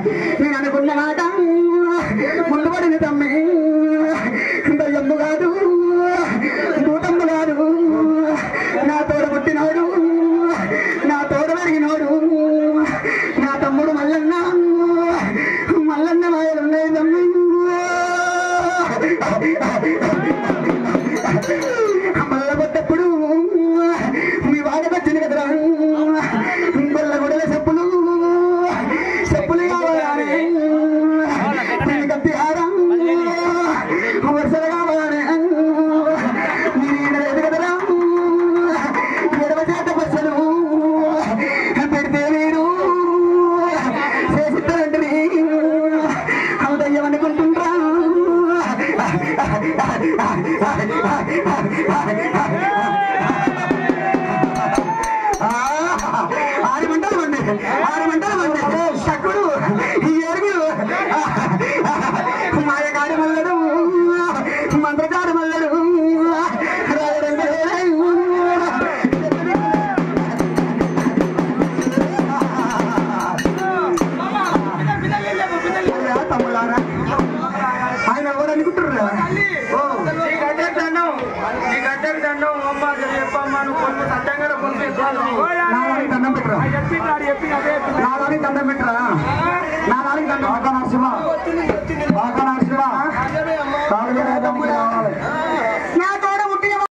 నేను అనుకున్న మాట ముందు పడింది తమ్మి దయ్యమ్ము కాదు భూతమ్ము కాదు నా తోడ పుట్టినోడు నా తోడ పెరిగినోడు నా తమ్ముడు మల్లన్న మల్లన్న మాయలున్నాయి తమ్మి మల్ల కొట్టప్పుడు మీ వాడకొచ్చింది కదరా గొల్ల గొడవ చెప్పులు చెప్పులు కావాలని నేను కత్తి హారం వరుసలు కావాలని నేను లేదు కదరా ఎడవ చేత బస్సులు పెడితే మీరు చేసిస్తారంటే అవుదయ్యం అనుకుంటుండ్రా ఆరు మంటలు మండి ఆరు మంటలు మండి శకుడు ఈ ఏరుగుడు మాయగాడి మల్లడు మంత్రగాడి మల్లడు తమ్ముళ్ళారా ఆయన ఎవరు అనుకుంటున్నారా ఓ నీ గడ్డకు దండం నీ గడ్డకు దండం అమ్మ చెప్పమ్మా నువ్వు కొనుక్కు సత్యంగా కొనుక్కు నాదానికి దండం పెట్టరా చెప్పింది చెప్పింది అదే నాదానికి దండం పెట్టరా నాదానికి దండం పెట్టరా నరసింహ